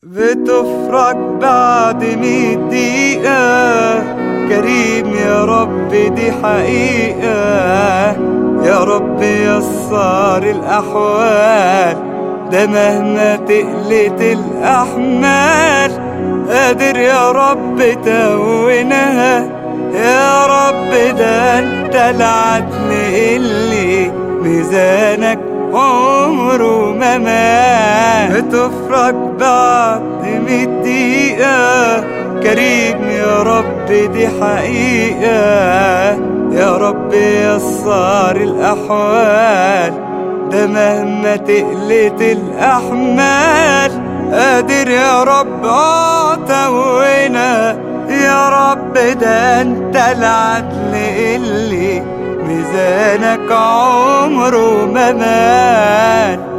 بتفرج بعد مية دقيقة كريم يا رب دي حقيقة يا رب يسر الأحوال ده مهما تقلت الأحمال قادر يا رب تهونها يا رب ده انت العدل اللي ميزانك عمره ما مات بتفرج بعد مية دقيقة كريم يا رب دي حقيقة يا رب يسر الأحوال ده مهما تقلت الأحمال قادر يا رب عطونا يا رب ده انت العدل اللي ميزانك عمره ما مات